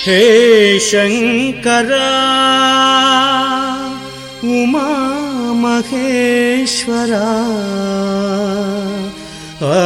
ಹೇ ಶಂಕರ ಉಮಾ ಮಹೇಶ್ವರ ಆ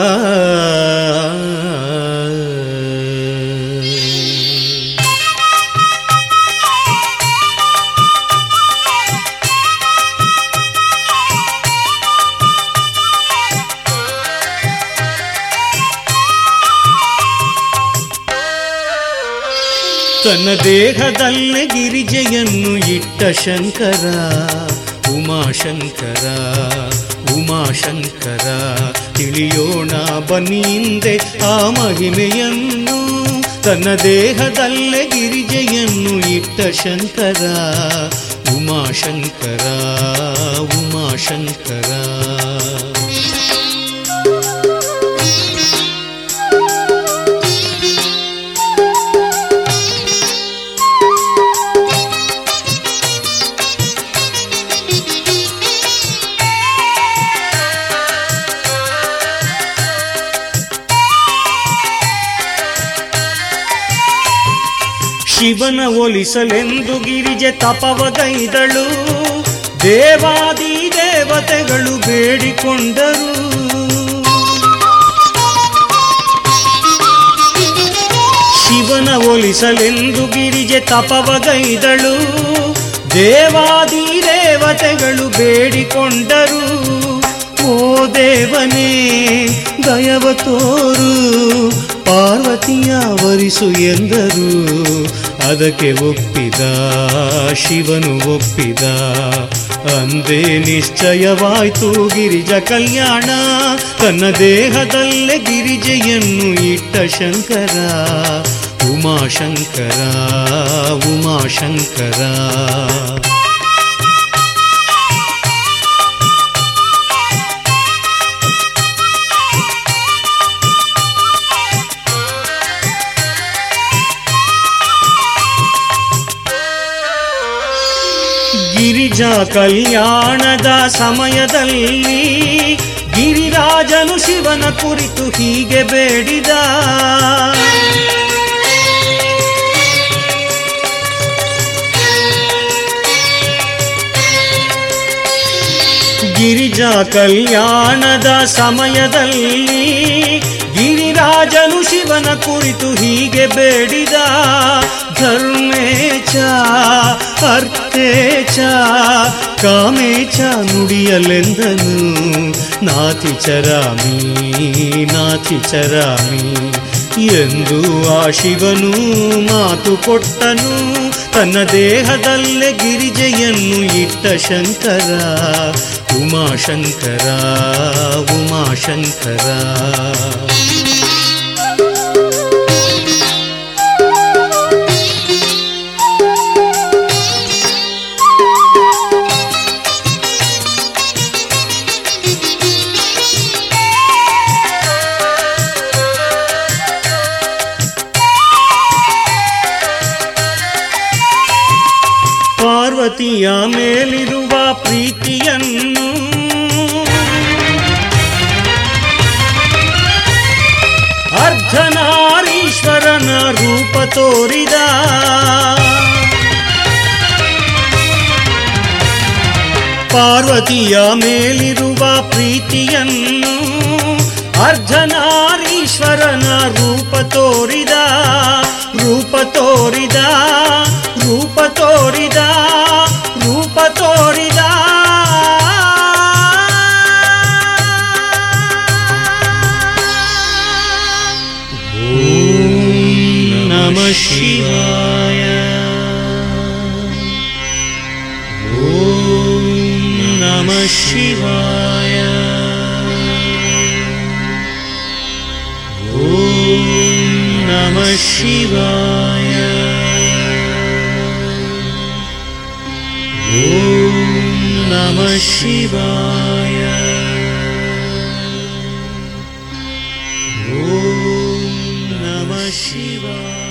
ತನ್ನ ದೇಹದಲ್ಲೇ ಗಿರಿಜೆಯನ್ನು ಇಟ್ಟ ಶಂಕರ ಉಮಾಶಂಕರ ಉಮಾಶಂಕರ ತಿಳಿಯೋಣ ಬನ್ನಿಂದೆ ಆ ಮಹಿಮೆಯನ್ನು ತನ್ನ ದೇಹದಲ್ಲೇ ಗಿರಿಜೆಯನ್ನು ಇಟ್ಟ ಶಂಕರ ಉಮಾಶಂಕರ ಉಮಾಶಂಕರ ಶಿವನ ಒಲಿಸಲೆಂದು ಗಿರಿಜೆ ತಪವಗೈದಳು ದೇವಾದಿ ದೇವತೆಗಳು ಬೇಡಿಕೊಂಡರು ಶಿವನ ಒಲಿಸಲೆಂದು ಗಿರಿಜೆ ತಪವಗೈದಳು ದೇವಾದಿ ದೇವತೆಗಳು ಬೇಡಿಕೊಂಡರು ಓ ದೇವನೇ ದಯವ ತೋರು ಪಾರ್ವತಿಯ ವರಿಸು ಎಂದರು ಅದಕ್ಕೆ ಒಪ್ಪಿದ ಶಿವನು ಒಪ್ಪಿದ ಅಂದೇ ನಿಶ್ಚಯವಾಯ್ತು ಗಿರಿಜ ಕಲ್ಯಾಣ ತನ್ನ ದೇಹದಲ್ಲೇ ಗಿರಿಜೆಯನ್ನು ಇಟ್ಟ ಶಂಕರ ಉಮಾಶಂಕರ ಉಮಾಶಂಕರ ಗಿರಿಜಾ ಕಲ್ಯಾಣದ ಸಮಯದಲ್ಲಿ ಗಿರಿರಾಜನು ಶಿವನ ಕುರಿತು ಹೀಗೆ ಬೇಡಿದ ಗಿರಿಜಾ ಕಲ್ಯಾಣದ ಸಮಯದಲ್ಲಿ ಗಿರಿರಾಜನು ಶಿವನ ಕುರಿತು ಹೀಗೆ ಬೇಡಿದ ಧರ್ಮೇಚ ಅರ್ಥೇಚ ಕಾಮೇಚ ನುಡಿಯಲೆಂದನು ನಾತಿ ಚರಾಮಿ ನಾತಿ ಚರಾಮಿ ಎಂದು ಆ ಶಿವನು ಮಾತು ಕೊಟ್ಟನು ತನ್ನ ದೇಹದಲ್ಲೇ ಗಿರಿಜೆಯನ್ನು ಇಟ್ಟ ಶಂಕರ ಉಮಾಶಂಕರ ಉಮಾಶಂಕರ ಪಾರ್ವತಿಯ ಮೇಲಿರುವ ಪ್ರೀತಿಯನ್ನು ಅರ್ಧನಾರೀಶ್ವರನ ರೂಪ ತೋರಿದ ಪಾರ್ವತಿಯ ಮೇಲಿರುವ ಪ್ರೀತಿಯನ್ನು ಅರ್ಧನಾರೀಶ್ವರನ ರೂಪ ತೋರಿದ ರೂಪ ತೋರಿದ ರೂಪ ತೋರಿದ ರೂಪ ತೋರಿದ ಓಂ ನಮ ಶಿವಾಯ ಓಂ ನಮ ಶಿವಾಯ ಓಂ ನಮ ಶಿವಾಯ ಓಂ ನಮ ಶಿವಾಯ ಓಂ ನಮ ಶಿವಾಯ